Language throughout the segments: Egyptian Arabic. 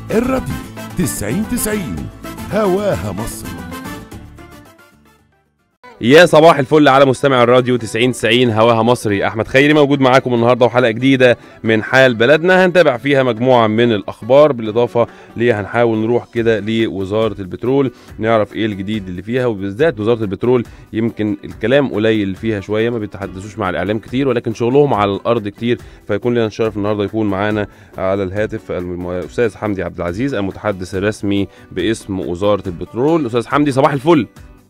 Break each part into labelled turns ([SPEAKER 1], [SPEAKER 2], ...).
[SPEAKER 1] الراديو 90 90 هواها مصر
[SPEAKER 2] يا صباح الفل على مستمع الراديو 90 90 هواها مصري احمد خيري موجود معاكم النهارده وحلقه جديده من حال بلدنا هنتابع فيها مجموعه من الاخبار بالاضافه ليه هنحاول نروح كده لوزاره البترول نعرف ايه الجديد اللي فيها وبالذات وزاره البترول يمكن الكلام قليل فيها شويه ما بيتحدثوش مع الاعلام كتير ولكن شغلهم على الارض كتير فيكون لنا الشرف النهارده يكون معانا على الهاتف الاستاذ حمدي عبد العزيز المتحدث الرسمي باسم وزاره البترول استاذ حمدي صباح الفل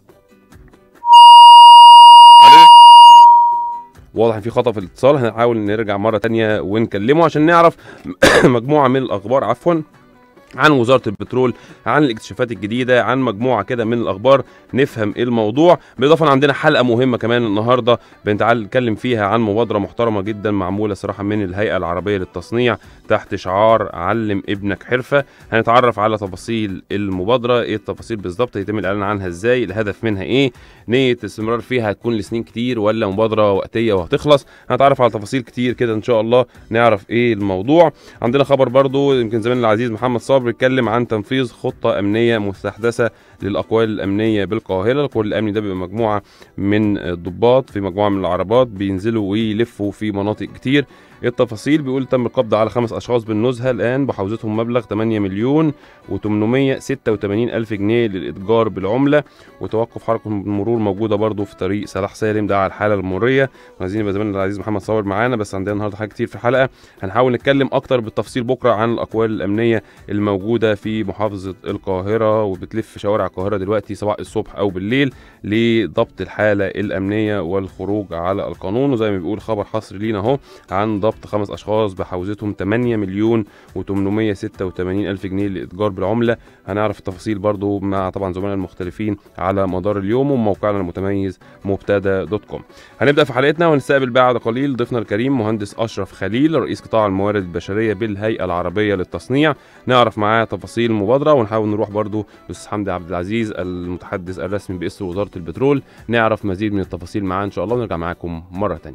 [SPEAKER 2] واضح ان في خطا في الاتصال هنحاول نرجع مره تانية ونكلمه عشان نعرف مجموعه من الاخبار عفوا عن وزاره البترول عن الاكتشافات الجديده عن مجموعه كده من الاخبار نفهم ايه الموضوع بالاضافه إن عندنا حلقه مهمه كمان النهارده بنتعال نتكلم فيها عن مبادره محترمه جدا معموله صراحه من الهيئه العربيه للتصنيع تحت شعار علم ابنك حرفه هنتعرف على تفاصيل المبادره ايه التفاصيل بالظبط يتم الاعلان عنها ازاي الهدف منها ايه نيه الاستمرار فيها هتكون لسنين كتير ولا مبادره وقتيه وهتخلص هنتعرف على تفاصيل كتير كده ان شاء الله نعرف ايه الموضوع عندنا خبر برضو يمكن زميلنا العزيز محمد صابر اتكلم عن تنفيذ خطه امنيه مستحدثه للاقوال الامنيه بالقاهره القوال الامني ده بيبقى مجموعه من الضباط في مجموعه من العربات بينزلوا ويلفوا في مناطق كتير التفاصيل بيقول تم القبض على خمس اشخاص بالنزهه الان بحوزتهم مبلغ 8 مليون و886 الف جنيه للاتجار بالعمله وتوقف حركه المرور موجوده برضو في طريق صلاح سالم ده على الحاله المروريه عايزين يبقى زميلنا العزيز محمد صابر معانا بس عندنا النهارده حاجات كتير في الحلقه هنحاول نتكلم اكتر بالتفصيل بكره عن الاقوال الامنيه الموجوده في محافظه القاهره وبتلف شوارع القاهره دلوقتي سواء الصبح او بالليل لضبط الحاله الامنيه والخروج على القانون وزي ما بيقول خبر حصري لينا اهو عن ضبط خمس اشخاص بحوزتهم 8 مليون و886 الف جنيه لاتجار بالعمله هنعرف التفاصيل برضو مع طبعا زملائنا المختلفين على مدار اليوم وموقعنا المتميز مبتدا دوت كوم هنبدا في حلقتنا ونستقبل بعد قليل ضيفنا الكريم مهندس اشرف خليل رئيس قطاع الموارد البشريه بالهيئه العربيه للتصنيع نعرف معاه تفاصيل المبادره ونحاول نروح برضو لاستاذ حمدي عبد العزيز المتحدث الرسمي باسم وزاره البترول نعرف مزيد من التفاصيل معاه ان شاء الله ونرجع معاكم مره ثانيه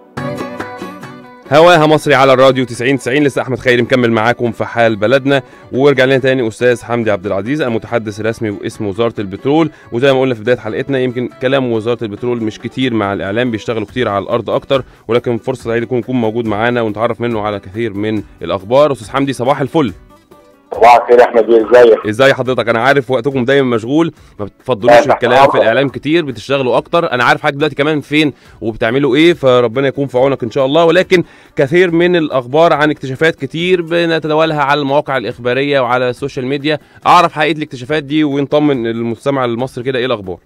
[SPEAKER 2] هواها مصري على الراديو 90 90 لسه احمد خيري مكمل معاكم في حال بلدنا ورجع لنا تاني استاذ حمدي عبد العزيز المتحدث الرسمي باسم وزاره البترول وزي ما قلنا في بدايه حلقتنا يمكن كلام وزاره البترول مش كتير مع الاعلام بيشتغلوا كتير على الارض اكتر ولكن فرصه سعيده يكون يكون موجود معانا ونتعرف منه على كثير من الاخبار استاذ حمدي صباح الفل
[SPEAKER 3] صباح الخير يا احمد بيه ازيك
[SPEAKER 2] ازاي حضرتك انا عارف وقتكم دايما مشغول ما بتفضلوش
[SPEAKER 3] لا،
[SPEAKER 2] الكلام في
[SPEAKER 3] طبعاً.
[SPEAKER 2] الاعلام كتير بتشتغلوا اكتر انا عارف حضرتك دلوقتي كمان فين وبتعملوا ايه فربنا يكون في عونك ان شاء الله ولكن كثير من الاخبار عن اكتشافات كتير بنتداولها على المواقع الاخباريه وعلى السوشيال ميديا اعرف حقيقه الاكتشافات دي ونطمن المستمع المصري كده ايه الاخبار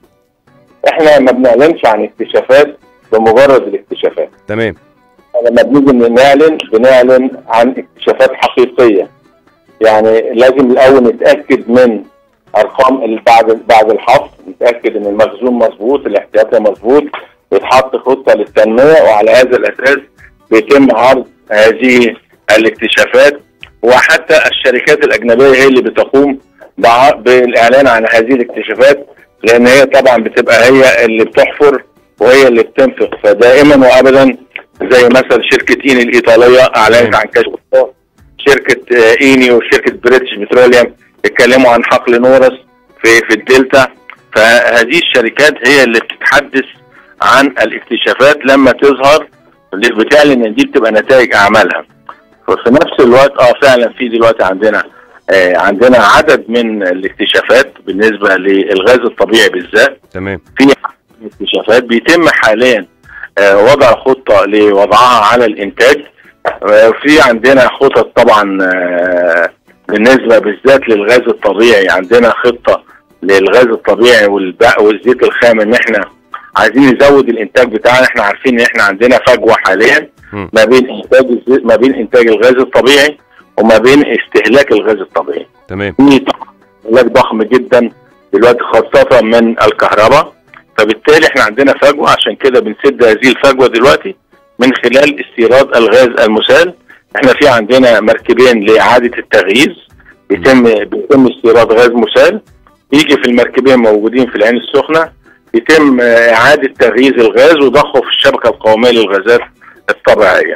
[SPEAKER 3] احنا ما بنعلنش عن اكتشافات بمجرد الاكتشافات
[SPEAKER 2] تمام
[SPEAKER 3] لما بنيجي نعلن بنعلن عن اكتشافات حقيقيه يعني لازم الاول نتاكد من ارقام اللي بعد بعد الحفر نتاكد ان المخزون مظبوط الاحتياطي مظبوط بيتحط خطه للتنميه وعلى هذا الاساس بيتم عرض هذه الاكتشافات وحتى الشركات الاجنبيه هي اللي بتقوم بع- بالاعلان عن هذه الاكتشافات لان هي طبعا بتبقى هي اللي بتحفر وهي اللي بتنفق فدائما وابدا زي مثلا شركه ايني الايطاليه اعلنت عن كشف الثور. شركه آه، ايني وشركه بريتش بتروليوم اتكلموا عن حقل نورس في في الدلتا فهذه الشركات هي اللي بتتحدث عن الاكتشافات لما تظهر اللي بتعلن ان دي بتبقى نتائج اعمالها وفي نفس الوقت اه فعلا في دلوقتي عندنا آه عندنا عدد من الاكتشافات بالنسبه للغاز الطبيعي بالذات
[SPEAKER 2] تمام
[SPEAKER 3] في اكتشافات بيتم حاليا آه، وضع خطه لوضعها على الانتاج آه، في عندنا خطط طبعا آه، بالنسبه بالذات للغاز الطبيعي عندنا خطه للغاز الطبيعي والب- والزيت الخام ان احنا عايزين نزود الانتاج بتاعنا احنا عارفين ان احنا عندنا فجوه حاليا
[SPEAKER 2] مم.
[SPEAKER 3] ما بين انتاج الزيت ما بين انتاج الغاز الطبيعي وما بين استهلاك الغاز الطبيعي
[SPEAKER 2] تمام
[SPEAKER 3] في طبعاً استهلاك ضخم جدا دلوقتي خاصة من الكهرباء فبالتالي احنا عندنا فجوة عشان كده بنسد هذه الفجوة دلوقتي من خلال استيراد الغاز المسال احنا في عندنا مركبين لإعادة التغييز بيتم بيتم استيراد غاز مسال يجي في المركبين موجودين في العين السخنة يتم آه، إعادة تغييز الغاز وضخه في الشبكة القومية للغازات الطبيعية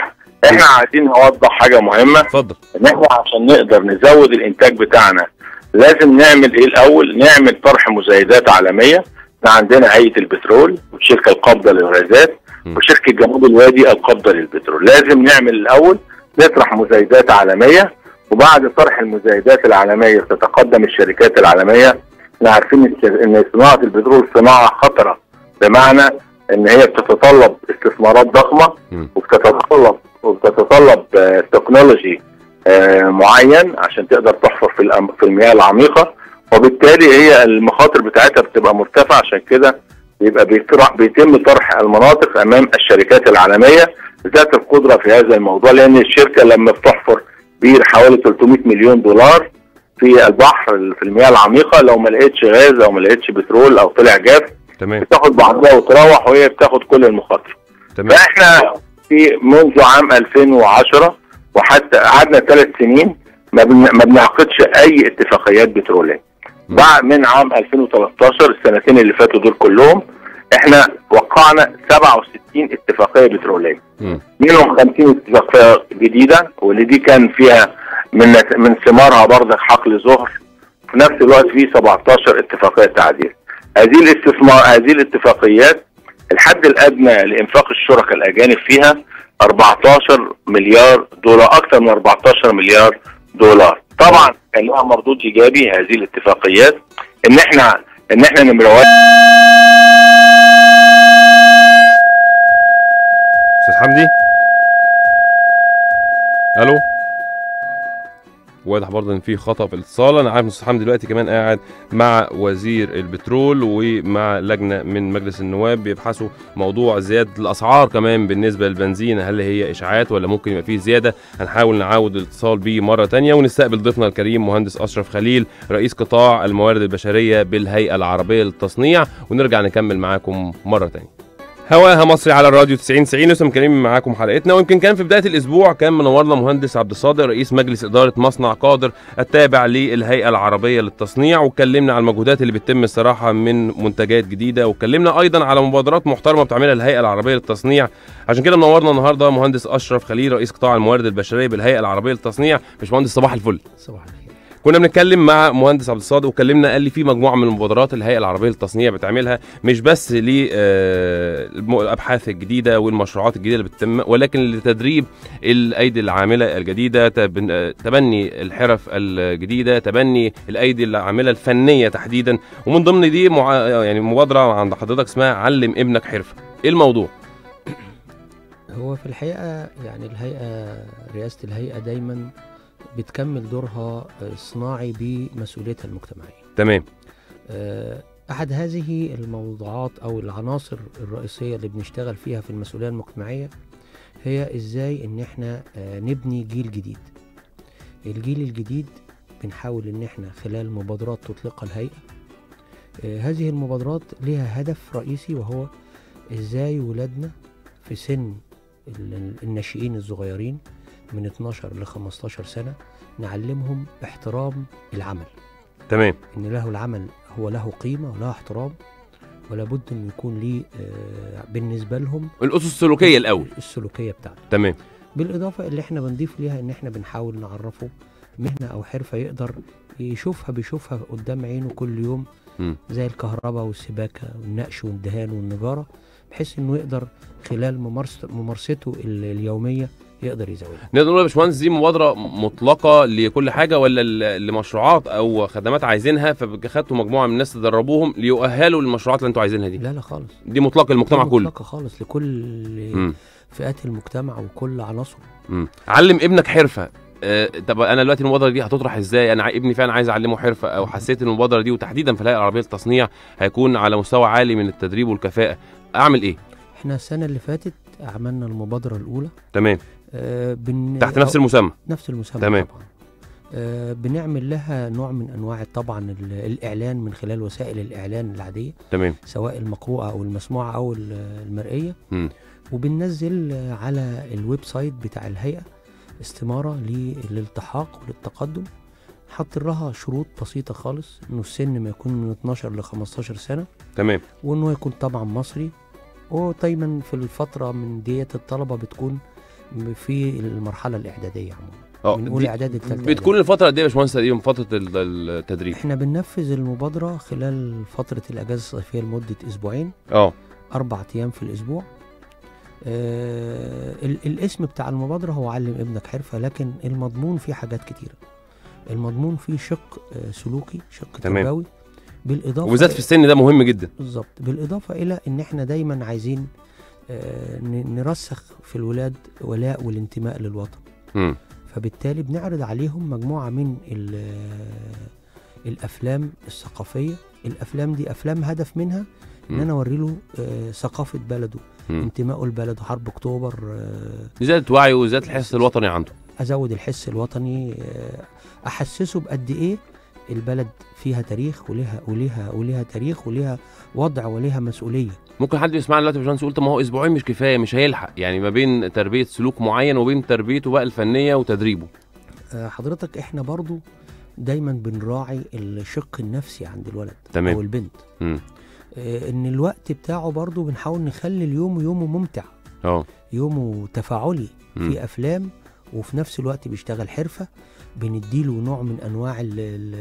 [SPEAKER 3] احنا عايزين نوضح حاجه مهمه
[SPEAKER 2] اتفضل
[SPEAKER 3] ان احنا عشان نقدر نزود الانتاج بتاعنا لازم نعمل ايه الاول نعمل طرح مزايدات عالميه احنا عندنا هيئه البترول والشركه القابضه للغازات
[SPEAKER 2] م.
[SPEAKER 3] وشركه جنوب الوادي القابضه للبترول لازم نعمل الاول نطرح مزايدات عالميه وبعد طرح المزايدات العالميه تتقدم الشركات العالميه احنا عارفين الس- ان صناعه البترول صناعه خطره بمعنى ان هي بتتطلب استثمارات ضخمه
[SPEAKER 2] م.
[SPEAKER 3] وبتتطلب وبتتطلب آه، تكنولوجي آه، معين عشان تقدر تحفر في الأم- في المياه العميقه وبالتالي هي المخاطر بتاعتها بتبقى مرتفعه عشان كده يبقى بيطرح بيتم طرح المناطق امام الشركات العالميه ذات القدره في هذا الموضوع لان الشركه لما بتحفر بير حوالي 300 مليون دولار في البحر في المياه العميقه لو ما لقيتش غاز او ما لقيتش بترول او طلع جاف
[SPEAKER 2] تمام
[SPEAKER 3] بتاخد بعضها وتروح وهي بتاخد كل المخاطر
[SPEAKER 2] تمام
[SPEAKER 3] فاحنا في منذ عام 2010 وحتى قعدنا ثلاث سنين ما بن- ما بنعقدش اي اتفاقيات بتروليه.
[SPEAKER 2] م.
[SPEAKER 3] بعد من عام 2013 السنتين اللي فاتوا دول كلهم احنا وقعنا 67 اتفاقيه بتروليه.
[SPEAKER 2] م.
[SPEAKER 3] منهم 50 اتفاقيه جديده واللي دي كان فيها من نت- من ثمارها برضك حقل زهر في نفس الوقت في 17 اتفاقيه تعديل. هذه الاستثمار هذه الاتفاقيات الحد الادنى لانفاق الشركاء الاجانب فيها 14 مليار دولار اكثر من 14 مليار دولار طبعا كان لها مردود ايجابي هذه الاتفاقيات ان احنا ان احنا نمره واحد
[SPEAKER 2] استاذ حمدي الو واضح برضه ان في خطا في الاتصال انا عارف ان استاذ حمدي دلوقتي كمان قاعد مع وزير البترول ومع لجنه من مجلس النواب بيبحثوا موضوع زياده الاسعار كمان بالنسبه للبنزين هل هي اشاعات ولا ممكن يبقى فيه زياده هنحاول نعاود الاتصال بيه مره تانية ونستقبل ضيفنا الكريم مهندس اشرف خليل رئيس قطاع الموارد البشريه بالهيئه العربيه للتصنيع ونرجع نكمل معاكم مره تانية هواها مصري على الراديو 90 90 لسه مكلمين معاكم حلقتنا ويمكن كان في بدايه الاسبوع كان منورنا مهندس عبد الصادق رئيس مجلس اداره مصنع قادر التابع للهيئه العربيه للتصنيع واتكلمنا على المجهودات اللي بتتم الصراحه من منتجات جديده واتكلمنا ايضا على مبادرات محترمه بتعملها الهيئه العربيه للتصنيع عشان كده منورنا النهارده مهندس اشرف خليل رئيس قطاع الموارد البشريه بالهيئه العربيه للتصنيع باشمهندس صباح الفل
[SPEAKER 4] صباح الخير
[SPEAKER 2] كنا بنتكلم مع مهندس عبد الصادق وكلمنا قال لي في مجموعه من المبادرات الهيئه العربيه للتصنيع بتعملها مش بس للابحاث الجديده والمشروعات الجديده اللي بتتم ولكن لتدريب الايدي العامله الجديده تبن- آه، تبني الحرف الجديده تبني الايدي العامله الفنيه تحديدا ومن ضمن دي مع... يعني مبادره عند حضرتك اسمها علم ابنك حرفه ايه الموضوع
[SPEAKER 4] هو في الحقيقة يعني الهيئة رئاسة الهيئة دايما بتكمل دورها الصناعي بمسؤوليتها المجتمعية
[SPEAKER 2] تمام
[SPEAKER 4] آه، أحد هذه الموضوعات أو العناصر الرئيسية اللي بنشتغل فيها في المسؤولية المجتمعية هي إزاي إن إحنا آه، نبني جيل جديد الجيل الجديد بنحاول إن إحنا خلال مبادرات تطلقها الهيئة آه، هذه المبادرات لها هدف رئيسي وهو إزاي ولادنا في سن ال- الناشئين الصغيرين من 12 ل 15 سنة نعلمهم احترام العمل
[SPEAKER 2] تمام
[SPEAKER 4] ان له العمل هو له قيمه وله احترام ولا بد انه يكون ليه آه، بالنسبه لهم
[SPEAKER 2] الاسس السلوكيه الاول
[SPEAKER 4] السلوكيه بتاعته
[SPEAKER 2] تمام
[SPEAKER 4] بالاضافه اللي احنا بنضيف ليها ان احنا بنحاول نعرفه مهنه او حرفه يقدر يشوفها بيشوفها قدام عينه كل يوم
[SPEAKER 2] مم.
[SPEAKER 4] زي الكهرباء والسباكه والنقش والدهان والنجاره بحيث انه يقدر خلال ممارسته ممارسته ال- اليوميه يقدر يزودها
[SPEAKER 2] نقدر نقول يا باشمهندس دي مبادره مطلقه لكل حاجه ولا ل- لمشروعات او خدمات عايزينها فخدتوا مجموعه من الناس تدربوهم ليؤهلوا للمشروعات اللي انتوا عايزينها دي
[SPEAKER 4] لا لا خالص
[SPEAKER 2] دي مطلقه للمجتمع
[SPEAKER 4] دي
[SPEAKER 2] كله
[SPEAKER 4] مطلقة خالص لكل
[SPEAKER 2] مم.
[SPEAKER 4] فئات المجتمع وكل عناصره
[SPEAKER 2] مم. علم ابنك حرفه آه، طب انا دلوقتي المبادره دي هتطرح ازاي انا ع- ابني فعلا عايز اعلمه حرفه او حسيت ان المبادره دي وتحديدا في الهيئه العربيه للتصنيع هيكون على مستوى عالي من التدريب والكفاءه اعمل ايه
[SPEAKER 4] احنا السنة اللي فاتت عملنا المبادرة الأولى
[SPEAKER 2] تمام
[SPEAKER 4] آه بن...
[SPEAKER 2] تحت نفس
[SPEAKER 4] أو-
[SPEAKER 2] المسمى
[SPEAKER 4] نفس المسمى
[SPEAKER 2] تمام.
[SPEAKER 4] طبعا آه بنعمل لها نوع من أنواع طبعا ال- الإعلان من خلال وسائل الإعلان العادية
[SPEAKER 2] تمام
[SPEAKER 4] سواء المقروءة أو المسموعة أو ال- المرئية
[SPEAKER 2] مم.
[SPEAKER 4] وبننزل آه، على الويب سايت بتاع الهيئة استمارة للالتحاق وللتقدم حط لها شروط بسيطة خالص إنه السن ما يكون من 12 ل 15 سنة
[SPEAKER 2] تمام
[SPEAKER 4] وانه يكون طبعا مصري ودايما في الفترة من ديت الطلبة بتكون في المرحله الاعداديه عموما
[SPEAKER 2] اه
[SPEAKER 4] من اولى
[SPEAKER 2] دي
[SPEAKER 4] اعدادي لثالثه
[SPEAKER 2] بتكون الفتره قد ايه يا باشمهندس تقريبا فتره ال- التدريب
[SPEAKER 4] احنا بننفذ المبادره خلال فتره الاجازه الصيفيه لمده اسبوعين
[SPEAKER 2] اه
[SPEAKER 4] اربع ايام في الاسبوع آه ال- الاسم بتاع المبادره هو علم ابنك حرفه لكن المضمون فيه حاجات كتيره المضمون فيه شق آه سلوكي شق
[SPEAKER 2] تمام.
[SPEAKER 4] تربوي بالاضافه
[SPEAKER 2] وبالذات في السن ده مهم جدا
[SPEAKER 4] بالظبط بالاضافه الى ان احنا دايما عايزين آه ن- نرسخ في الولاد ولاء والانتماء للوطن
[SPEAKER 2] مم.
[SPEAKER 4] فبالتالي بنعرض عليهم مجموعة من ال- الأفلام الثقافية الأفلام دي أفلام هدف منها إن
[SPEAKER 2] مم.
[SPEAKER 4] أنا أوري له آه، ثقافة بلده
[SPEAKER 2] مم.
[SPEAKER 4] انتمائه لبلده حرب أكتوبر آه،
[SPEAKER 2] زياده وعيه وزياده الحس الوطني عنده
[SPEAKER 4] أزود الحس الوطني آه، أحسسه بقد إيه البلد فيها تاريخ وليها وليها وليها تاريخ وليها وضع وليها مسؤولية
[SPEAKER 2] ممكن حد يسمعنا دلوقتي يا باشمهندس يقول طب ما هو اسبوعين مش كفايه مش هيلحق يعني ما بين تربيه سلوك معين وبين تربيته بقى الفنيه وتدريبه
[SPEAKER 4] آه، حضرتك إحنا برضو دايما بنراعي الشق النفسي عند الولد
[SPEAKER 2] تمام.
[SPEAKER 4] أو البنت
[SPEAKER 2] مم.
[SPEAKER 4] آه، ان الوقت بتاعه برضو بنحاول نخلي اليوم يومه ممتع
[SPEAKER 2] اه
[SPEAKER 4] يومه تفاعلي
[SPEAKER 2] مم.
[SPEAKER 4] في افلام وفي نفس الوقت بيشتغل حرفه بنديله نوع من انواع ال ال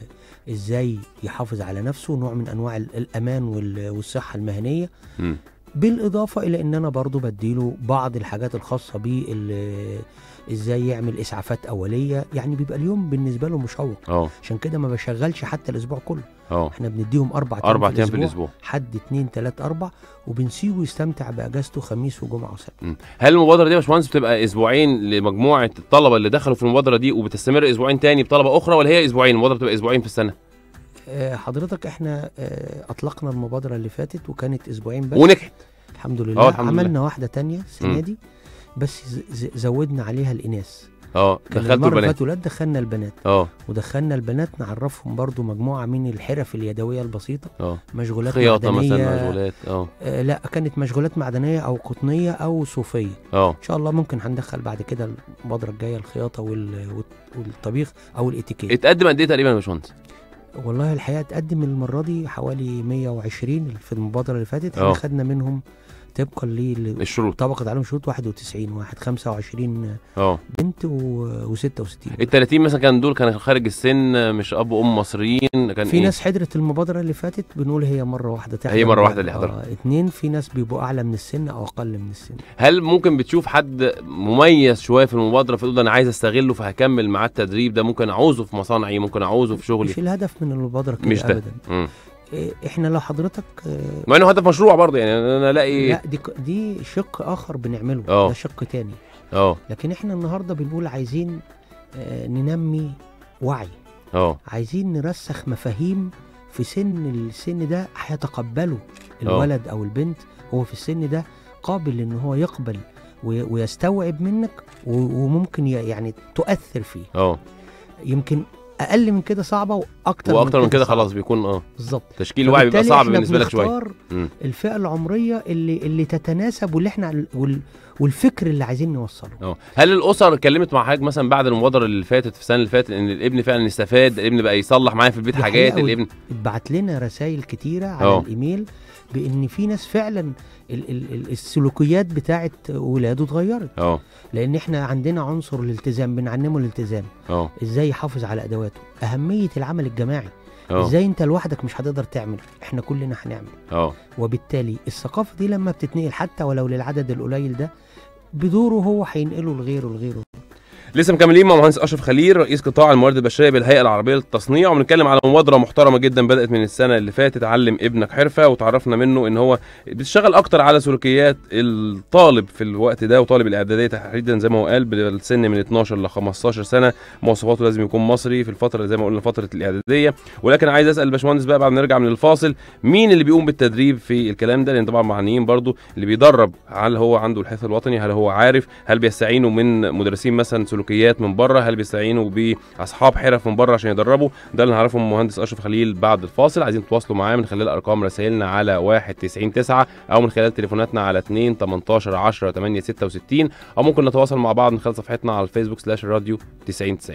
[SPEAKER 4] ازاي يحافظ على نفسه نوع من انواع ال- الامان وال- والصحه المهنيه
[SPEAKER 2] مم.
[SPEAKER 4] بالاضافه الى ان انا برضو بديله بعض الحاجات الخاصه بيه ال- ازاي يعمل اسعافات اوليه يعني بيبقى اليوم بالنسبه له مشوق
[SPEAKER 2] اه
[SPEAKER 4] عشان كده ما بشغلش حتى الاسبوع كله
[SPEAKER 2] اه
[SPEAKER 4] احنا بنديهم اربع
[SPEAKER 2] اربع ايام في الاسبوع
[SPEAKER 4] حد اتنين تلات اربع وبنسيبه يستمتع باجازته خميس وجمعه وسبت
[SPEAKER 2] مم. هل المبادره دي يا باشمهندس بتبقى اسبوعين لمجموعه الطلبه اللي دخلوا في المبادره دي وبتستمر اسبوعين تاني بطلبه اخرى ولا هي اسبوعين المبادره بتبقى اسبوعين في السنه
[SPEAKER 4] آه، حضرتك احنا آه، اطلقنا المبادره اللي فاتت وكانت اسبوعين بس
[SPEAKER 2] ونجحت
[SPEAKER 4] الحمد
[SPEAKER 2] آه،
[SPEAKER 4] لله
[SPEAKER 2] الحمد لله.
[SPEAKER 4] عملنا واحده تانية السنه
[SPEAKER 2] مم.
[SPEAKER 4] دي بس ز- ز- زودنا عليها الاناث
[SPEAKER 2] اه
[SPEAKER 4] كان
[SPEAKER 2] دخلتوا
[SPEAKER 4] المره اللي
[SPEAKER 2] البنات
[SPEAKER 4] فاتت ولاد دخلنا البنات
[SPEAKER 2] اه
[SPEAKER 4] ودخلنا البنات نعرفهم برضو مجموعه من الحرف اليدويه البسيطه
[SPEAKER 2] اه
[SPEAKER 4] مشغولات
[SPEAKER 2] خياطه
[SPEAKER 4] معدنيه
[SPEAKER 2] مثلا مشغولات اه
[SPEAKER 4] آه لا كانت مشغولات معدنيه او قطنيه او صوفيه
[SPEAKER 2] اه
[SPEAKER 4] ان شاء الله ممكن هندخل بعد كده المبادره الجايه الخياطه وال... وال- والطبيخ او الاتيكيت
[SPEAKER 2] اتقدم قد ايه تقريبا يا باشمهندس
[SPEAKER 4] والله الحقيقه اتقدم المره دي حوالي 120 في المبادره اللي فاتت
[SPEAKER 2] اه.
[SPEAKER 4] احنا خدنا منهم طبقا لطبقه
[SPEAKER 2] الشروط
[SPEAKER 4] عليهم شروط 91 واحد 25
[SPEAKER 2] اه
[SPEAKER 4] بنت و 66
[SPEAKER 2] ال 30 مثلا كان دول كانوا خارج السن مش اب وام مصريين كان
[SPEAKER 4] في
[SPEAKER 2] إيه؟
[SPEAKER 4] ناس حضرت المبادره اللي فاتت بنقول هي مره واحده تحضر
[SPEAKER 2] هي مرة واحدة
[SPEAKER 4] المبادرة.
[SPEAKER 2] اللي حضرها.
[SPEAKER 4] آه اتنين في ناس بيبقوا اعلى من السن او اقل من السن
[SPEAKER 2] هل ممكن بتشوف حد مميز شويه في المبادره فتقول ده انا عايز استغله فهكمل معاه التدريب ده ممكن اعوزه في مصانعي ممكن اعوزه في شغلي
[SPEAKER 4] مش الهدف من المبادره كده
[SPEAKER 2] مش ده.
[SPEAKER 4] ابدا
[SPEAKER 2] مم.
[SPEAKER 4] إيه، احنا لو حضرتك آه،
[SPEAKER 2] مع انه هدف مشروع برضه يعني انا الاقي
[SPEAKER 4] لا دي ك- دي شق اخر بنعمله
[SPEAKER 2] اه.
[SPEAKER 4] ده شق تاني
[SPEAKER 2] اه
[SPEAKER 4] لكن احنا النهارده بنقول عايزين آه، ننمي وعي
[SPEAKER 2] اه
[SPEAKER 4] عايزين نرسخ مفاهيم في سن السن ده هيتقبله الولد او البنت هو في السن ده قابل ان هو يقبل وي- ويستوعب منك و- وممكن ي- يعني تؤثر فيه
[SPEAKER 2] اه
[SPEAKER 4] يمكن اقل من كده صعبه واكتر
[SPEAKER 2] واكتر من كده
[SPEAKER 4] صعبة.
[SPEAKER 2] خلاص بيكون اه
[SPEAKER 4] بالظبط
[SPEAKER 2] تشكيل الوعي بيبقى
[SPEAKER 4] فبالتالي
[SPEAKER 2] صعب
[SPEAKER 4] إحنا
[SPEAKER 2] بالنسبه لك شويه
[SPEAKER 4] بنختار
[SPEAKER 2] مم.
[SPEAKER 4] الفئه العمريه اللي اللي تتناسب واللي احنا وال والفكر اللي عايزين نوصله
[SPEAKER 2] اه هل الاسر اتكلمت مع حضرتك مثلا بعد المبادره اللي فاتت في السنه اللي فاتت ان الابن فعلا استفاد الابن بقى يصلح معايا في البيت
[SPEAKER 4] دي
[SPEAKER 2] حاجات
[SPEAKER 4] حقيقة
[SPEAKER 2] الابن
[SPEAKER 4] اتبعت لنا رسائل كتيره على
[SPEAKER 2] اه.
[SPEAKER 4] الايميل بان في ناس فعلا ال ال ال السلوكيات بتاعت ولاده اتغيرت
[SPEAKER 2] اه
[SPEAKER 4] لان احنا عندنا عنصر الالتزام بنعلمه الالتزام
[SPEAKER 2] اه
[SPEAKER 4] ازاي يحافظ على ادواته اهميه العمل الجماعي
[SPEAKER 2] اه
[SPEAKER 4] ازاي انت لوحدك مش هتقدر تعمل احنا كلنا هنعمل
[SPEAKER 2] اه
[SPEAKER 4] وبالتالي الثقافه دي لما بتتنقل حتى ولو للعدد القليل ده بدوره هو هينقله لغيره لغيره
[SPEAKER 2] لسه مكملين مع مهندس اشرف خليل رئيس قطاع الموارد البشريه بالهيئه العربيه للتصنيع وبنتكلم على مبادره محترمه جدا بدات من السنه اللي فاتت علم ابنك حرفه وتعرفنا منه ان هو بتشتغل اكتر على سلوكيات الطالب في الوقت ده وطالب الاعداديه تحديدا زي ما هو قال بالسن من 12 ل 15 سنه مواصفاته لازم يكون مصري في الفتره زي ما قلنا فتره الاعداديه ولكن عايز اسال الباشمهندس بقى بعد ما نرجع من الفاصل مين اللي بيقوم بالتدريب في الكلام ده لان طبعا معنيين برضو اللي بيدرب هل هو عنده الحث الوطني هل هو عارف هل بيستعينوا من مدرسين مثلا سلوكيات من بره هل بيستعينوا باصحاب حرف من بره عشان يدربوا ده اللي نعرفه من مهندس اشرف خليل بعد الفاصل عايزين تتواصلوا معاه من خلال ارقام رسائلنا على 1 90 9 او من خلال تليفوناتنا على 2 18 10 8 66 او ممكن نتواصل مع بعض من خلال صفحتنا على الفيسبوك سلاش راديو 90 90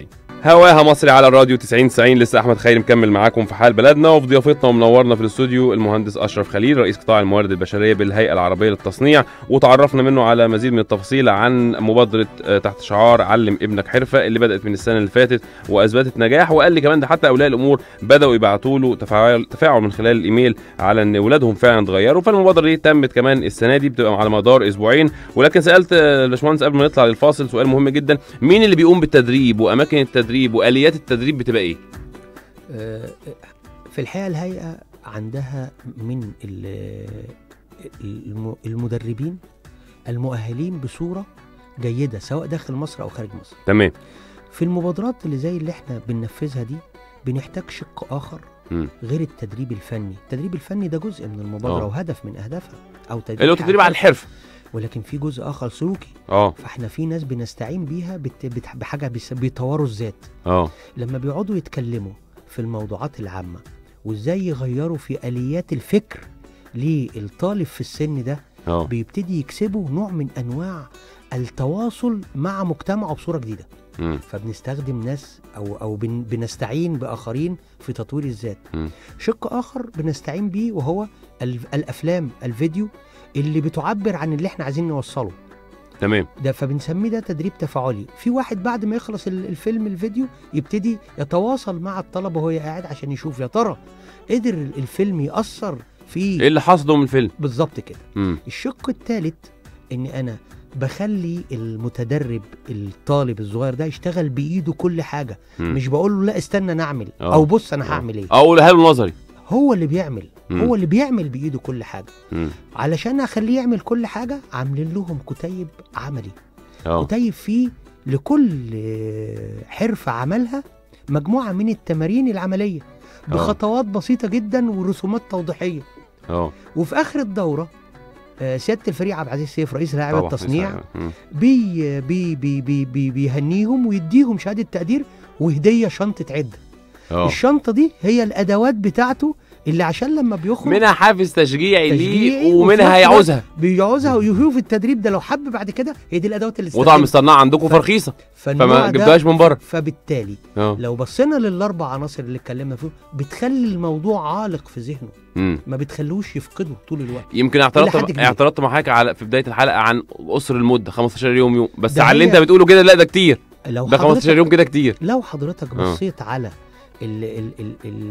[SPEAKER 2] هواها مصري على الراديو 90 90 لسه احمد خيري مكمل معاكم في حال بلدنا وفي ضيافتنا ومنورنا في الاستوديو المهندس اشرف خليل رئيس قطاع الموارد البشريه بالهيئه العربيه للتصنيع وتعرفنا منه على مزيد من التفاصيل عن مبادره آه، تحت شعار علم ابنك حرفه اللي بدات من السنه اللي فاتت واثبتت نجاح وقال لي كمان ده حتى اولياء الامور بداوا يبعتوا له تفاعل تفاعل من خلال الايميل على ان اولادهم فعلا اتغيروا فالمبادره دي تمت كمان السنه دي بتبقى على مدار اسبوعين ولكن سالت آه، الباشمهندس قبل ما نطلع للفاصل سؤال مهم جدا مين اللي بيقوم بالتدريب واماكن التدريب واليات التدريب بتبقى ايه
[SPEAKER 4] آه، في الحقيقه الهيئه عندها من ال- الم- المدربين المؤهلين بصوره جيده سواء داخل مصر او خارج مصر
[SPEAKER 2] تمام
[SPEAKER 4] في المبادرات اللي زي اللي احنا بننفذها دي بنحتاج شق اخر
[SPEAKER 2] مم.
[SPEAKER 4] غير التدريب الفني التدريب الفني ده جزء من المبادره
[SPEAKER 2] آه.
[SPEAKER 4] وهدف من اهدافها او تدريب
[SPEAKER 2] اللي هو تدريب على الحرفه
[SPEAKER 4] ولكن في جزء اخر سلوكي
[SPEAKER 2] اه
[SPEAKER 4] فاحنا في ناس بنستعين بيها بت- بت- بحاجه بيس- بيطوروا الذات
[SPEAKER 2] اه
[SPEAKER 4] لما بيقعدوا يتكلموا في الموضوعات العامة وازاي يغيروا في آليات الفكر للطالب في السن ده
[SPEAKER 2] اه
[SPEAKER 4] بيبتدي يكسبوا نوع من أنواع التواصل مع مجتمعه بصورة جديدة
[SPEAKER 2] مم.
[SPEAKER 4] فبنستخدم ناس أو أو بن بنستعين بآخرين في تطوير الذات
[SPEAKER 2] مم.
[SPEAKER 4] شق آخر بنستعين بيه وهو ال- الأفلام الفيديو اللي بتعبر عن اللي احنا عايزين نوصله
[SPEAKER 2] تمام
[SPEAKER 4] ده فبنسميه ده تدريب تفاعلي في واحد بعد ما يخلص ال- الفيلم الفيديو يبتدي يتواصل مع الطلبه وهو قاعد عشان يشوف يا ترى قدر ال- الفيلم ياثر
[SPEAKER 2] ايه
[SPEAKER 4] فيه
[SPEAKER 2] اللي حصده من الفيلم
[SPEAKER 4] بالظبط كده
[SPEAKER 2] مم.
[SPEAKER 4] الشق الثالث ان انا بخلي المتدرب الطالب الصغير ده يشتغل بايده كل حاجه
[SPEAKER 2] مم.
[SPEAKER 4] مش بقول له لا استنى نعمل
[SPEAKER 2] آه.
[SPEAKER 4] او بص انا
[SPEAKER 2] آه.
[SPEAKER 4] هعمل ايه
[SPEAKER 2] او له نظري
[SPEAKER 4] هو اللي بيعمل
[SPEAKER 2] مم.
[SPEAKER 4] هو اللي بيعمل بايده كل حاجه
[SPEAKER 2] مم.
[SPEAKER 4] علشان اخليه يعمل كل حاجه عاملين لهم كتيب عملي
[SPEAKER 2] اه
[SPEAKER 4] كتيب فيه لكل آه، حرفة عملها مجموعة من التمارين العملية بخطوات بسيطة جدا ورسومات توضيحية
[SPEAKER 2] اه
[SPEAKER 4] وفي آخر الدورة آه، سيادة الفريق عبد العزيز سيف رئيس الهيئة
[SPEAKER 2] طبعا
[SPEAKER 4] التصنيع
[SPEAKER 2] مم.
[SPEAKER 4] بي بي بي بي بي بيهنيهم ويديهم شهادة تقدير وهدية شنطة عدة
[SPEAKER 2] اه
[SPEAKER 4] الشنطة دي هي الأدوات بتاعته اللي عشان لما بيخرج
[SPEAKER 2] منها حافز تشجيعي ليه
[SPEAKER 4] تشجيعي وفي
[SPEAKER 2] ومنها
[SPEAKER 4] نفس
[SPEAKER 2] هيعوزها
[SPEAKER 4] بيعوزها ويشوف التدريب ده لو حب بعد كده هي دي الأدوات اللي
[SPEAKER 2] وطبعا
[SPEAKER 4] استخدمها.
[SPEAKER 2] مصنعه عندكم
[SPEAKER 4] ف-
[SPEAKER 2] فرخيصه
[SPEAKER 4] فالنوع
[SPEAKER 2] فما
[SPEAKER 4] ده-
[SPEAKER 2] جبتهاش من بره
[SPEAKER 4] فبالتالي
[SPEAKER 2] اه
[SPEAKER 4] لو بصينا للاربع عناصر اللي اتكلمنا فيهم بتخلي الموضوع عالق في ذهنه
[SPEAKER 2] مم.
[SPEAKER 4] ما بتخلوش يفقده طول الوقت
[SPEAKER 2] يمكن
[SPEAKER 4] إلى حد
[SPEAKER 2] اعترضت
[SPEAKER 4] كبير.
[SPEAKER 2] اعترضت مع حضرتك على في بدايه الحلقه عن قصر المده 15 يوم يوم بس
[SPEAKER 4] ده
[SPEAKER 2] على اللي
[SPEAKER 4] هي-
[SPEAKER 2] انت بتقوله كده لا ده كتير
[SPEAKER 4] لو
[SPEAKER 2] ده 15
[SPEAKER 4] حضرتك
[SPEAKER 2] يوم كده كتير
[SPEAKER 4] لو حضرتك
[SPEAKER 2] آه.
[SPEAKER 4] بصيت على ال ال ال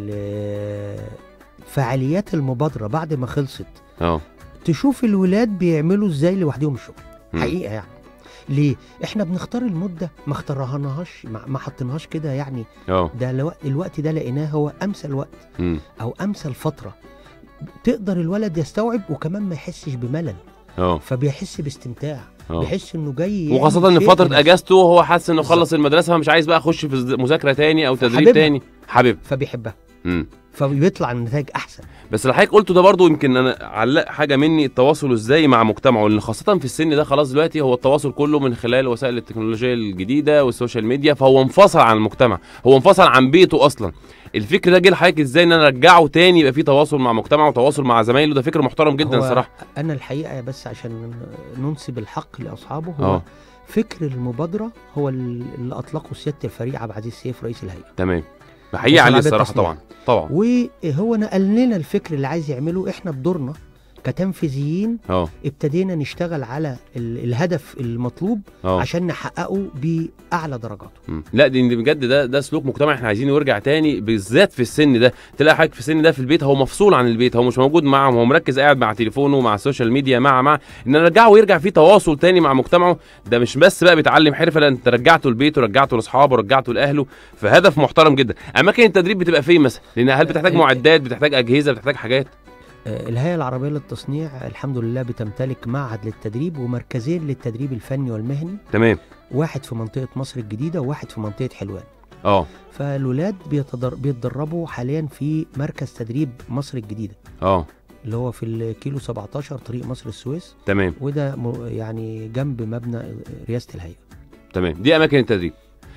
[SPEAKER 4] ال فعاليات المبادره بعد ما خلصت
[SPEAKER 2] اه
[SPEAKER 4] تشوف الولاد بيعملوا ازاي لوحدهم الشغل
[SPEAKER 2] مم.
[SPEAKER 4] حقيقه يعني ليه احنا بنختار المده ما اخترناهاش ما, ما حطيناهاش كده يعني
[SPEAKER 2] اه
[SPEAKER 4] ده الوقت, الوقت ده لقيناه هو امثل وقت
[SPEAKER 2] مم.
[SPEAKER 4] او امثل فتره تقدر الولد يستوعب وكمان ما يحسش بملل
[SPEAKER 2] اه
[SPEAKER 4] فبيحس باستمتاع
[SPEAKER 2] اه
[SPEAKER 4] بيحس انه جاي يعمل
[SPEAKER 2] وخاصة ان
[SPEAKER 4] شيء
[SPEAKER 2] فترة
[SPEAKER 4] لنفسه.
[SPEAKER 2] اجازته هو حاسس انه
[SPEAKER 4] بالظبط.
[SPEAKER 2] خلص المدرسة فمش عايز بقى اخش في مذاكرة تاني او تدريب
[SPEAKER 4] حاببها.
[SPEAKER 2] تاني حابب
[SPEAKER 4] فبيحبها
[SPEAKER 2] مم.
[SPEAKER 4] فبيطلع النتائج احسن
[SPEAKER 2] بس اللي حضرتك قلته ده برضو يمكن انا علق حاجه مني التواصل ازاي مع مجتمعه لان خاصه في السن ده خلاص دلوقتي هو التواصل كله من خلال وسائل التكنولوجيا الجديده والسوشيال ميديا فهو انفصل عن المجتمع هو انفصل عن بيته اصلا الفكر ده جه لحضرتك ازاي ان انا ارجعه تاني يبقى فيه تواصل مع مجتمعه وتواصل مع زمايله ده فكر محترم جدا
[SPEAKER 4] هو
[SPEAKER 2] الصراحه
[SPEAKER 4] انا الحقيقه بس عشان ننسب الحق لاصحابه هو
[SPEAKER 2] اه
[SPEAKER 4] فكر المبادره هو اللي اطلقه سياده الفريق عبد العزيز سيف رئيس الهيئه
[SPEAKER 2] تمام بحيي عليه
[SPEAKER 4] وصناعة
[SPEAKER 2] الصراحه
[SPEAKER 4] التصنيع.
[SPEAKER 2] طبعا طبعا
[SPEAKER 4] وهو نقل لنا الفكر اللي عايز يعمله احنا بدورنا كتنفيذيين
[SPEAKER 2] اه
[SPEAKER 4] ابتدينا نشتغل على ال- الهدف المطلوب
[SPEAKER 2] اه
[SPEAKER 4] عشان نحققه باعلى درجاته
[SPEAKER 2] مم. لا دي دي بجد ده ده سلوك مجتمع احنا عايزينه يرجع تاني بالذات في السن ده تلاقي حضرتك في السن ده في البيت هو مفصول عن البيت هو مش موجود معاهم هو مركز قاعد مع تليفونه مع السوشيال ميديا مع مع ان نرجعه ويرجع فيه تواصل تاني مع مجتمعه ده مش بس بقى بيتعلم حرفه لا انت رجعته لبيته رجعته لاصحابه رجعته لاهله فهدف محترم جدا اماكن التدريب بتبقى فين مثلا لان هل بتحتاج معدات بتحتاج اجهزه بتحتاج حاجات
[SPEAKER 4] آه، الهيئة العربية للتصنيع الحمد لله بتمتلك معهد للتدريب ومركزين للتدريب الفني والمهني
[SPEAKER 2] تمام
[SPEAKER 4] واحد في منطقة مصر الجديدة وواحد في منطقة حلوان
[SPEAKER 2] اه
[SPEAKER 4] فالولاد بيتدر... بيتدربوا حاليا في مركز تدريب مصر الجديدة
[SPEAKER 2] اه
[SPEAKER 4] اللي هو في الكيلو 17 طريق مصر السويس
[SPEAKER 2] تمام
[SPEAKER 4] وده م... يعني جنب مبنى رئاسة الهيئة
[SPEAKER 2] تمام دي اماكن التدريب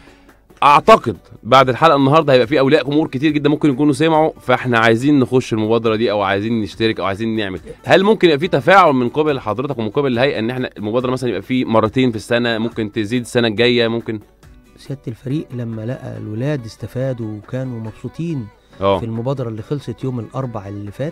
[SPEAKER 2] اعتقد بعد الحلقه النهارده هيبقى في اولياء امور كتير جدا ممكن يكونوا سمعوا فاحنا عايزين نخش المبادره دي او عايزين نشترك او عايزين نعمل هل ممكن يبقى في تفاعل من قبل حضرتك ومن قبل الهيئه ان احنا المبادره مثلا يبقى في مرتين في السنه ممكن تزيد السنه الجايه ممكن
[SPEAKER 4] سياده الفريق لما لقى الولاد استفادوا وكانوا مبسوطين
[SPEAKER 2] اه
[SPEAKER 4] في المبادره اللي خلصت يوم الاربع اللي فات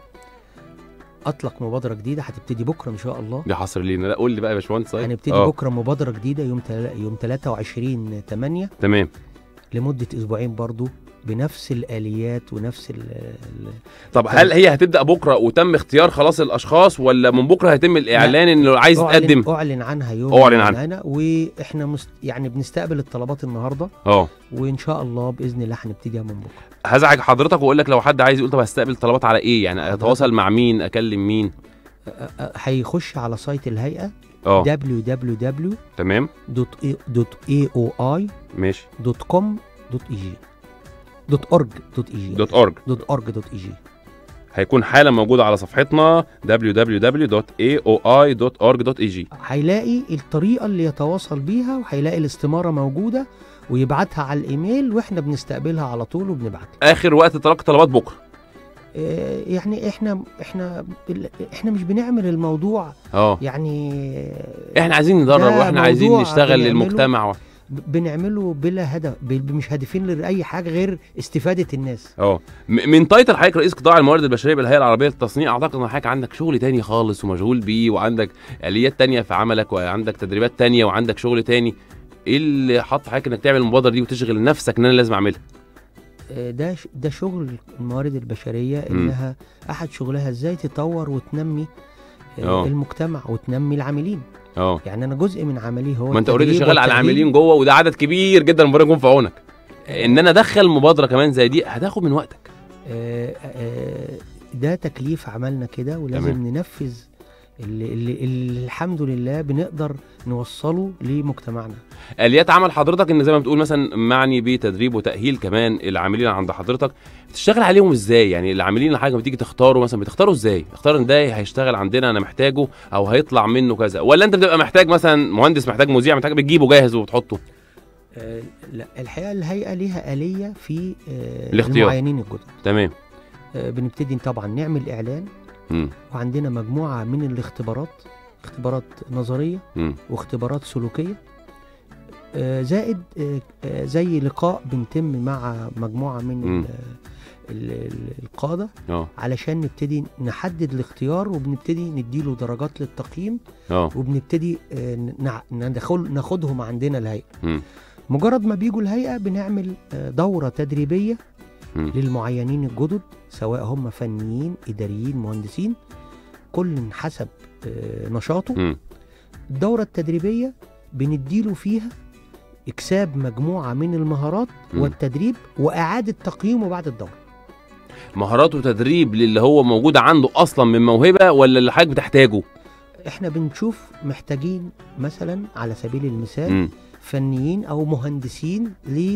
[SPEAKER 4] اطلق مبادره جديده هتبتدي بكره ان شاء الله
[SPEAKER 2] دي حصر لينا لا قول لي بقى يا باشمهندس طيب.
[SPEAKER 4] هنبتدي
[SPEAKER 2] آه،
[SPEAKER 4] بكره مبادره جديده يوم تلا... يوم 23 8
[SPEAKER 2] تمام
[SPEAKER 4] لمده اسبوعين برضو بنفس الاليات ونفس ال... ال...
[SPEAKER 2] طب هل هي هتبدا بكره وتم اختيار خلاص الاشخاص ولا من بكره هيتم الاعلان ان لو عايز يتقدم
[SPEAKER 4] أعلن, اعلن عنها يوم
[SPEAKER 2] أعلن عنها.
[SPEAKER 4] معانا واحنا مست... يعني بنستقبل الطلبات النهارده
[SPEAKER 2] اه
[SPEAKER 4] وان شاء الله باذن الله هنبتديها من بكره
[SPEAKER 2] هزعج حضرتك واقول لك لو حد عايز يقول طب هستقبل طلبات على ايه يعني اتواصل مع مين اكلم مين
[SPEAKER 4] أ- أ- هيخش على سايت الهيئه
[SPEAKER 2] اه
[SPEAKER 4] www.aoi.com.eg
[SPEAKER 2] تمام ماشي
[SPEAKER 4] دوت اورج دوت اي جي
[SPEAKER 2] دوت اورج
[SPEAKER 4] دوت اورج دوت اي جي
[SPEAKER 2] هيكون حالا موجود على صفحتنا www.aoi.org.eg
[SPEAKER 4] هيلاقي الطريقه اللي يتواصل بيها وهيلاقي الاستماره موجوده ويبعتها على الايميل واحنا بنستقبلها على طول وبنبعتها
[SPEAKER 2] اخر وقت تلقي طلبات بكره
[SPEAKER 4] آه، يعني احنا احنا بال- احنا مش بنعمل الموضوع
[SPEAKER 2] اه
[SPEAKER 4] يعني
[SPEAKER 2] احنا عايزين ندرب
[SPEAKER 4] ده
[SPEAKER 2] واحنا عايزين
[SPEAKER 4] موضوع
[SPEAKER 2] نشتغل
[SPEAKER 4] بنعمله.
[SPEAKER 2] للمجتمع و-
[SPEAKER 4] ب- بنعمله بلا هدف ب- مش هادفين لاي حاجه غير استفاده الناس
[SPEAKER 2] اه م- من تايتل حضرتك رئيس قطاع الموارد البشريه بالهيئه العربيه للتصنيع اعتقد ان حضرتك عندك شغل تاني خالص ومشغول بيه وعندك اليات تانية في عملك وعندك تدريبات تانية وعندك شغل تاني ايه اللي حط حضرتك انك تعمل المبادره دي وتشغل نفسك ان انا لازم اعملها
[SPEAKER 4] آه، ده ش- ده شغل الموارد البشريه
[SPEAKER 2] مم.
[SPEAKER 4] انها احد شغلها ازاي تطور وتنمي آه،
[SPEAKER 2] آه.
[SPEAKER 4] المجتمع وتنمي العاملين
[SPEAKER 2] اه
[SPEAKER 4] يعني انا جزء من عملي هو
[SPEAKER 2] ما انت اوريدي
[SPEAKER 4] التدريب
[SPEAKER 2] شغال على
[SPEAKER 4] والتأهيل.
[SPEAKER 2] العاملين جوه وده عدد كبير جدا ربنا يكون في عونك ان انا ادخل مبادره كمان زي دي هتاخد من وقتك
[SPEAKER 4] آه، آه، ده تكليف عملنا كده ولازم
[SPEAKER 2] تمام.
[SPEAKER 4] ننفذ اللي, اللي, اللي الحمد لله بنقدر نوصله لمجتمعنا
[SPEAKER 2] اليات عمل حضرتك ان زي ما بتقول مثلا معني بتدريب وتاهيل كمان العاملين عند حضرتك بتشتغل عليهم ازاي يعني العاملين اللي حاجه بتيجي تختاروا مثلا بتختاروا ازاي تختار ان ده هيشتغل عندنا انا محتاجه او هيطلع منه كذا ولا انت بتبقى محتاج مثلا مهندس محتاج مذيع محتاج بتجيبه جاهز وبتحطه
[SPEAKER 4] آه، لا الحقيقه الهيئه ليها اليه في آه،
[SPEAKER 2] الاختيار.
[SPEAKER 4] المعينين الجدد
[SPEAKER 2] تمام
[SPEAKER 4] آه، بنبتدي طبعا نعمل اعلان
[SPEAKER 2] امم
[SPEAKER 4] وعندنا مجموعه من الاختبارات اختبارات نظريه
[SPEAKER 2] امم
[SPEAKER 4] واختبارات سلوكيه آه، زائد آه، آه، زي لقاء بنتم مع مجموعه من
[SPEAKER 2] مم.
[SPEAKER 4] ال- ال- ال- القاده
[SPEAKER 2] اه
[SPEAKER 4] علشان نبتدي نحدد الاختيار وبنبتدي نديله درجات للتقييم
[SPEAKER 2] اه
[SPEAKER 4] وبنبتدي آه، نع- ندخل ناخدهم عندنا الهيئه
[SPEAKER 2] مم.
[SPEAKER 4] مجرد ما بيجوا الهيئه بنعمل آه، دوره تدريبيه
[SPEAKER 2] مم.
[SPEAKER 4] للمعينين الجدد سواء هم فنيين اداريين مهندسين كل حسب آه، نشاطه
[SPEAKER 2] مم.
[SPEAKER 4] الدوره التدريبيه بنديله فيها اكساب مجموعه من المهارات
[SPEAKER 2] مم.
[SPEAKER 4] والتدريب واعاده تقييمه بعد الدوره
[SPEAKER 2] مهارات وتدريب للي هو موجود عنده اصلا من موهبه ولا اللي حضرتك بتحتاجه
[SPEAKER 4] احنا بنشوف محتاجين مثلا على سبيل المثال
[SPEAKER 2] امم
[SPEAKER 4] فنيين او مهندسين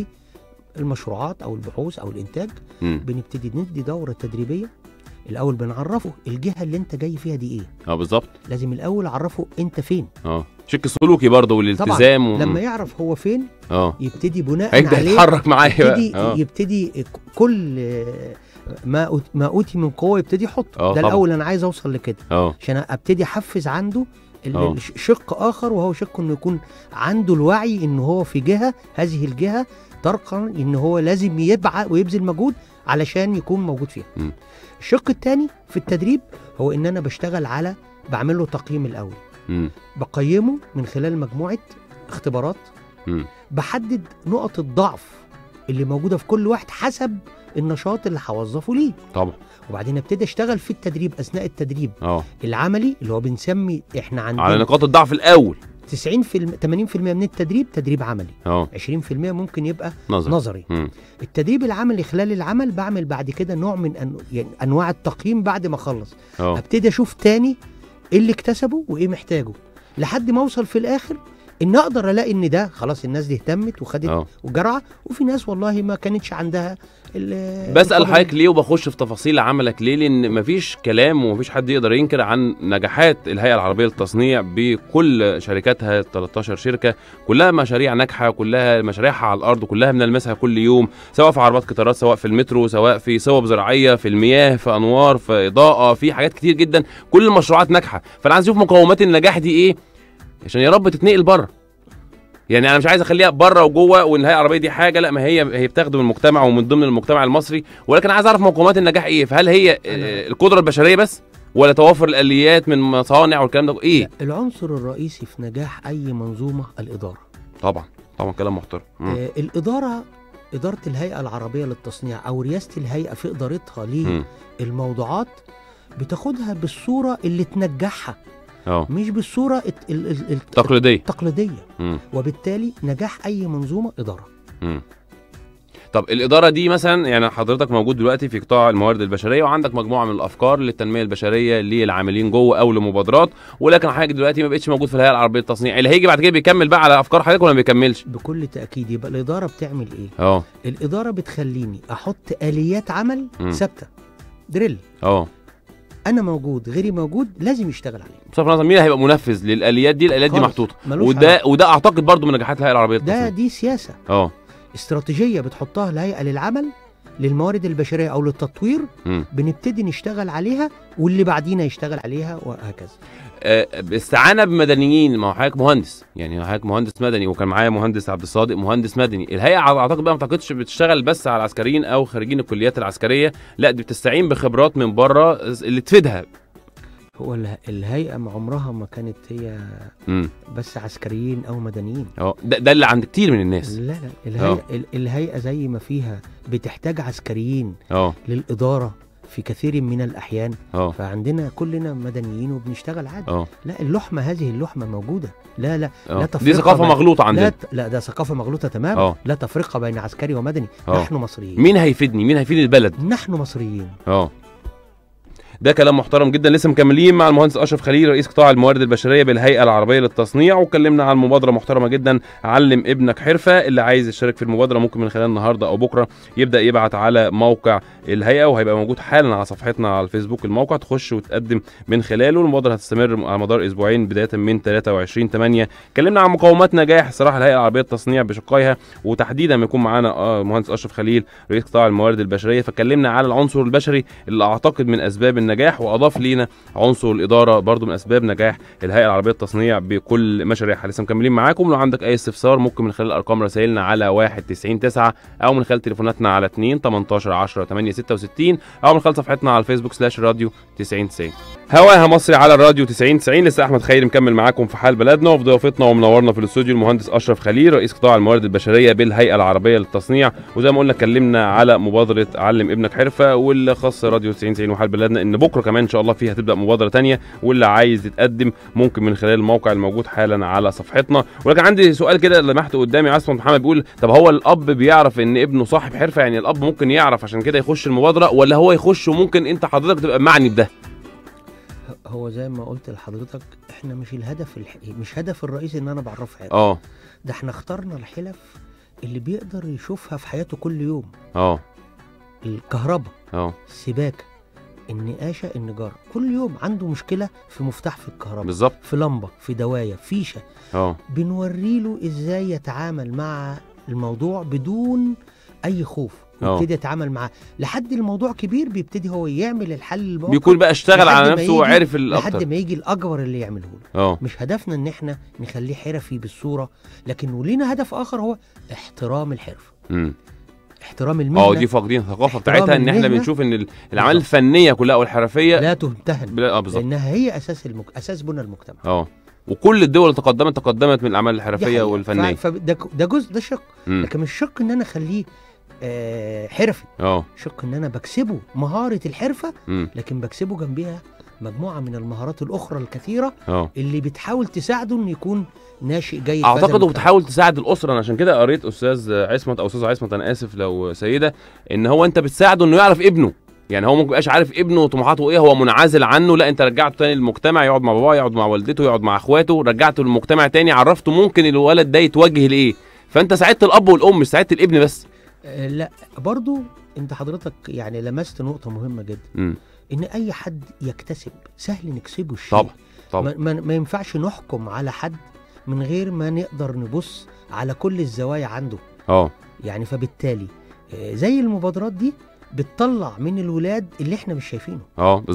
[SPEAKER 4] للمشروعات او البحوث او الانتاج
[SPEAKER 2] امم
[SPEAKER 4] بنبتدي ندي دوره تدريبيه الاول بنعرفه الجهه اللي انت جاي فيها دي ايه
[SPEAKER 2] اه بالظبط
[SPEAKER 4] لازم الاول اعرفه انت فين
[SPEAKER 2] اه شك سلوكي برضه والالتزام و...
[SPEAKER 4] لما يعرف هو فين
[SPEAKER 2] اه
[SPEAKER 4] يبتدي بناء
[SPEAKER 2] هيبدا
[SPEAKER 4] عليه
[SPEAKER 2] يتحرك معايا
[SPEAKER 4] يبتدي
[SPEAKER 2] بقى اه
[SPEAKER 4] يبتدي كل ما أوت- ما اوتي من قوه يبتدي يحط
[SPEAKER 2] آه
[SPEAKER 4] ده
[SPEAKER 2] طبعا.
[SPEAKER 4] الاول انا عايز اوصل لكده
[SPEAKER 2] اه
[SPEAKER 4] عشان ابتدي احفز عنده ال-
[SPEAKER 2] آه.
[SPEAKER 4] الش- شق اخر وهو شق انه يكون عنده الوعي ان هو في جهه هذه الجهه ترقى ان هو لازم يبعى ويبذل مجهود علشان يكون موجود فيها
[SPEAKER 2] مم.
[SPEAKER 4] الشق الثاني في التدريب هو ان انا بشتغل على بعمل له تقييم الاول
[SPEAKER 2] امم
[SPEAKER 4] بقيمه من خلال مجموعه اختبارات
[SPEAKER 2] امم
[SPEAKER 4] بحدد نقط الضعف اللي موجوده في كل واحد حسب النشاط اللي هوظفه ليه
[SPEAKER 2] طبعا
[SPEAKER 4] وبعدين ابتدي اشتغل في التدريب اثناء التدريب
[SPEAKER 2] اه
[SPEAKER 4] العملي اللي هو بنسمي احنا
[SPEAKER 2] على
[SPEAKER 4] عندنا
[SPEAKER 2] نقاط الضعف الاول
[SPEAKER 4] 90 80% من التدريب تدريب عملي
[SPEAKER 2] اه
[SPEAKER 4] 20% ممكن يبقى
[SPEAKER 2] نظر
[SPEAKER 4] نظري
[SPEAKER 2] امم
[SPEAKER 4] التدريب العملي خلال العمل بعمل بعد كده نوع من أن... يعني انواع التقييم بعد ما اخلص
[SPEAKER 2] اه
[SPEAKER 4] ابتدي اشوف تاني ايه اللي اكتسبه وايه محتاجه لحد ما اوصل في الاخر ان اقدر الاقي ان ده خلاص الناس دي اهتمت وخدت
[SPEAKER 2] اه
[SPEAKER 4] وجرعه وفي ناس والله ما كانتش عندها ال-
[SPEAKER 2] بسال
[SPEAKER 4] القدرة
[SPEAKER 2] حضرتك ليه وبخش في تفاصيل عملك ليه لان مفيش كلام ومفيش حد يقدر ينكر عن نجاحات الهيئه العربيه للتصنيع بكل شركاتها 13 شركه كلها مشاريع ناجحه كلها مشاريعها على الارض كلها بنلمسها كل يوم سواء في عربات قطارات سواء في المترو سواء في صوب زراعيه في المياه في انوار في اضاءه في حاجات كتير جدا كل المشروعات ناجحه فانا عايز اشوف مقومات النجاح دي ايه عشان يا رب تتنقل بره يعني انا مش عايز اخليها بره وجوه وان الهيئه العربيه دي حاجه لا ما هي هي بتخدم المجتمع ومن ضمن المجتمع المصري ولكن عايز اعرف مقومات النجاح ايه فهل هي آه، القدره البشريه بس ولا توافر الاليات من مصانع والكلام ده ايه
[SPEAKER 4] العنصر الرئيسي في نجاح اي منظومه الاداره
[SPEAKER 2] طبعا طبعا كلام محترم مم.
[SPEAKER 4] آه الاداره اداره الهيئه العربيه للتصنيع او رئاسه الهيئه في ادارتها
[SPEAKER 2] مم.
[SPEAKER 4] للموضوعات بتاخدها بالصوره اللي تنجحها
[SPEAKER 2] اه
[SPEAKER 4] مش بالصوره الت- ال- ال- الت-
[SPEAKER 2] تقليديه
[SPEAKER 4] التقليديه
[SPEAKER 2] مم.
[SPEAKER 4] وبالتالي نجاح اي منظومه اداره
[SPEAKER 2] مم. طب الاداره دي مثلا يعني حضرتك موجود دلوقتي في قطاع الموارد البشريه وعندك مجموعه من الافكار للتنميه البشريه للعاملين جوه او لمبادرات ولكن حضرتك دلوقتي ما بقتش موجود في الهيئه العربيه للتصنيع اللي هيجي بعد كده بيكمل بقى على افكار حضرتك ولا ما بيكملش
[SPEAKER 4] بكل تاكيد يبقى الاداره بتعمل ايه
[SPEAKER 2] اه
[SPEAKER 4] الاداره بتخليني احط اليات عمل
[SPEAKER 2] مم.
[SPEAKER 4] ثابته دريل
[SPEAKER 2] اه
[SPEAKER 4] انا موجود غيري موجود لازم يشتغل عليه
[SPEAKER 2] بصرف النظر مين هيبقى منفذ للاليات دي الاليات دي
[SPEAKER 4] خالص.
[SPEAKER 2] محطوطه
[SPEAKER 4] ملوش
[SPEAKER 2] وده
[SPEAKER 4] علاقة.
[SPEAKER 2] وده اعتقد برضو من نجاحات الهيئه العربيه
[SPEAKER 4] ده
[SPEAKER 2] للتصنيع
[SPEAKER 4] دي سياسه
[SPEAKER 2] اه
[SPEAKER 4] استراتيجيه بتحطها الهيئه للعمل للموارد البشريه او للتطوير
[SPEAKER 2] مم.
[SPEAKER 4] بنبتدي نشتغل عليها واللي بعدينا يشتغل عليها وهكذا
[SPEAKER 2] آه، باستعانه بمدنيين ما هو حضرتك مهندس يعني حضرتك مهندس مدني وكان معايا مهندس عبد الصادق مهندس مدني الهيئه اعتقد بقى ما اعتقدش بتشتغل بس على العسكريين او خريجين الكليات العسكريه لا دي بتستعين بخبرات من بره اللي تفيدها
[SPEAKER 4] هو اله- الهيئه ما عمرها ما كانت هي
[SPEAKER 2] امم
[SPEAKER 4] بس عسكريين او مدنيين
[SPEAKER 2] اه ده, ده اللي عند كتير من الناس
[SPEAKER 4] لا لا الهيئه ال- الهيئه زي ما فيها بتحتاج عسكريين
[SPEAKER 2] اه
[SPEAKER 4] للاداره في كثير من الاحيان
[SPEAKER 2] اه
[SPEAKER 4] فعندنا كلنا مدنيين وبنشتغل عادي
[SPEAKER 2] اه
[SPEAKER 4] لا اللحمه هذه اللحمه موجوده لا لا
[SPEAKER 2] اه
[SPEAKER 4] لا
[SPEAKER 2] دي
[SPEAKER 4] تفرقة
[SPEAKER 2] ثقافه
[SPEAKER 4] بين-
[SPEAKER 2] مغلوطه
[SPEAKER 4] لا
[SPEAKER 2] عندنا
[SPEAKER 4] ت- لا ده ثقافه مغلوطه تمام
[SPEAKER 2] اه
[SPEAKER 4] لا تفرقه بين عسكري ومدني
[SPEAKER 2] اه.
[SPEAKER 4] نحن مصريين
[SPEAKER 2] مين هيفيدني مين هيفيد البلد
[SPEAKER 4] نحن مصريين
[SPEAKER 2] اه ده كلام محترم جدا لسه مكملين مع المهندس اشرف خليل رئيس قطاع الموارد البشريه بالهيئه العربيه للتصنيع واتكلمنا عن مبادره محترمه جدا علم ابنك حرفه اللي عايز يشترك في المبادره ممكن من خلال النهارده او بكره يبدا يبعت على موقع الهيئه وهيبقى موجود حالا على صفحتنا على الفيسبوك الموقع تخش وتقدم من خلاله المبادره هتستمر على مدار اسبوعين بدايه من 23 8 اتكلمنا عن مقومات نجاح صراحه الهيئه العربيه للتصنيع بشقائها وتحديدا ما يكون معانا آه، مهندس اشرف خليل رئيس قطاع الموارد البشريه فاتكلمنا على العنصر البشري اللي اعتقد من اسباب النجاح واضاف لينا عنصر الاداره برضو من اسباب نجاح الهيئه العربيه للتصنيع بكل مشاريعها لسه مكملين معاكم لو عندك اي استفسار ممكن من خلال ارقام رسائلنا على 1 90 9 او من خلال تليفوناتنا على 2 18 10 8 66 او من خلال صفحتنا على الفيسبوك سلاش راديو 90 90 هواها مصري على الراديو 90 90 لسه احمد خيري مكمل معاكم في حال بلدنا وفي ضيافتنا ومنورنا في الاستوديو المهندس اشرف خليل رئيس قطاع الموارد البشريه بالهيئه العربيه للتصنيع وزي ما قلنا اتكلمنا على مبادره علم ابنك حرفه واللي خاص راديو 90 90 وحال بلدنا ان بكره كمان ان شاء الله فيها هتبدا مبادره تانية واللي عايز يتقدم ممكن من خلال الموقع الموجود حالا على صفحتنا ولكن عندي سؤال كده لمحته قدامي عصمت محمد بيقول طب هو الاب بيعرف ان ابنه صاحب حرفه يعني الاب ممكن يعرف عشان كده يخش المبادره ولا هو يخش وممكن انت حضرتك تبقى معني بده
[SPEAKER 4] هو زي ما قلت لحضرتك احنا مش الهدف الح... مش هدف الرئيسي ان انا بعرف حاجه
[SPEAKER 2] اه
[SPEAKER 4] ده احنا اخترنا الحلف اللي بيقدر يشوفها في حياته كل يوم
[SPEAKER 2] اه
[SPEAKER 4] الكهرباء
[SPEAKER 2] اه
[SPEAKER 4] السباكه النقاشه النجار كل يوم عنده مشكله في مفتاح في الكهرباء
[SPEAKER 2] بالظبط
[SPEAKER 4] في لمبه في دوايه فيشه
[SPEAKER 2] اه
[SPEAKER 4] بنوري له ازاي يتعامل مع الموضوع بدون اي خوف
[SPEAKER 2] اه.
[SPEAKER 4] ويبتدي يتعامل معاه لحد الموضوع كبير بيبتدي هو يعمل الحل الموقف
[SPEAKER 2] بيكون بقى اشتغل
[SPEAKER 4] لحد
[SPEAKER 2] على
[SPEAKER 4] ما
[SPEAKER 2] نفسه
[SPEAKER 4] يجي-
[SPEAKER 2] وعرف
[SPEAKER 4] لحد
[SPEAKER 2] الاكتر
[SPEAKER 4] ما يجي الاكبر اللي يعمله له
[SPEAKER 2] اه
[SPEAKER 4] مش هدفنا ان احنا نخليه حرفي بالصوره لكن ولينا هدف اخر هو احترام الحرفه
[SPEAKER 2] امم
[SPEAKER 4] احترام المهنه
[SPEAKER 2] اه دي فاقدين الثقافه
[SPEAKER 4] احترام
[SPEAKER 2] بتاعتها ان احنا
[SPEAKER 4] المهنة.
[SPEAKER 2] بنشوف ان ال- الاعمال الفنيه كلها او الحرفيه
[SPEAKER 4] لا تمتهن
[SPEAKER 2] بلا- اه بالظبط
[SPEAKER 4] لانها هي اساس المك... اساس بنى المجتمع
[SPEAKER 2] اه وكل الدول اللي تقدمت تقدمت من الاعمال
[SPEAKER 4] دي
[SPEAKER 2] الحرفيه
[SPEAKER 4] حقيقة.
[SPEAKER 2] والفنيه
[SPEAKER 4] ف... فده ده جزء ده شق
[SPEAKER 2] مم.
[SPEAKER 4] لكن مش شق ان انا اخليه آه حرفي
[SPEAKER 2] اه
[SPEAKER 4] شق ان انا بكسبه مهاره الحرفه
[SPEAKER 2] مم.
[SPEAKER 4] لكن بكسبه جنبها مجموعه من المهارات الاخرى الكثيره
[SPEAKER 2] اه
[SPEAKER 4] اللي بتحاول تساعده انه يكون ناشئ جيد في هذا
[SPEAKER 2] اعتقد
[SPEAKER 4] المجتمع.
[SPEAKER 2] وبتحاول تساعد الاسره انا عشان كده قريت استاذ عصمت او استاذ عصمت انا اسف لو سيده ان هو انت بتساعده انه يعرف ابنه يعني هو ممكن يبقاش عارف ابنه وطموحاته ايه هو منعزل عنه لا انت رجعته تاني للمجتمع يقعد مع باباه يقعد مع والدته يقعد مع اخواته رجعته للمجتمع تاني عرفته ممكن الولد ده يتوجه لايه فانت ساعدت الاب والام مش ساعدت الابن بس
[SPEAKER 4] آه لا برضو انت حضرتك يعني لمست نقطه مهمه جدا
[SPEAKER 2] امم
[SPEAKER 4] ان اي حد يكتسب سهل نكسبه الشيء
[SPEAKER 2] طبعا طبعا
[SPEAKER 4] ما, ما, ما ينفعش نحكم على حد من غير ما نقدر نبص على كل الزوايا عنده
[SPEAKER 2] اه
[SPEAKER 4] يعني فبالتالي آه، زي المبادرات دي بتطلع من الولاد اللي احنا مش شايفينه
[SPEAKER 2] اه بالظبط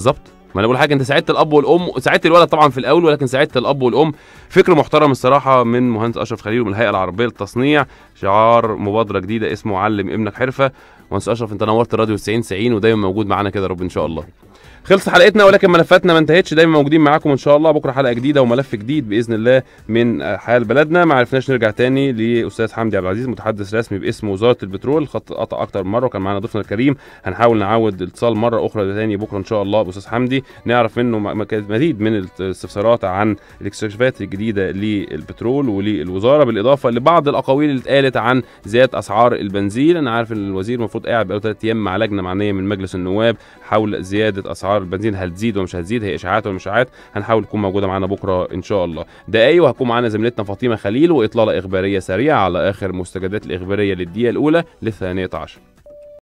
[SPEAKER 2] ما انا بقول حاجه انت ساعدت الاب والام ساعدت الولد طبعا في الاول ولكن ساعدت الاب والام فكر محترم الصراحه من مهندس اشرف خليل ومن الهيئه العربيه للتصنيع شعار مبادره جديده اسمه علم ابنك حرفه مهندس اشرف انت نورت الراديو 90 90 ودايما موجود معانا كده يا رب ان شاء الله خلص حلقتنا ولكن ملفاتنا ما انتهتش دايما موجودين معاكم ان شاء الله بكره حلقه جديده وملف جديد باذن الله من آه، حال بلدنا ما عرفناش نرجع تاني لاستاذ حمدي عبد العزيز متحدث رسمي باسم وزاره البترول الخط قطع اكتر من مره وكان معانا ضيفنا الكريم هنحاول نعود الاتصال مره اخرى تاني بكره ان شاء الله باستاذ حمدي نعرف منه م- م- مزيد من الاستفسارات عن الاكتشافات الجديده للبترول وللوزاره بالاضافه لبعض الاقاويل اللي اتقالت عن زياده اسعار البنزين انا عارف ان الوزير المفروض قاعد بقاله ثلاث ايام مع لجنه معنيه من مجلس النواب حول زياده اسعار البنزين هل تزيد ولا مش هتزيد هي اشاعات ولا مش اشاعات هنحاول تكون موجوده معانا بكره ان شاء الله دقايق وهتكون معانا زميلتنا فاطمه خليل واطلاله اخباريه سريعه على اخر مستجدات الاخباريه للدقيقه الاولى للثانيه عشر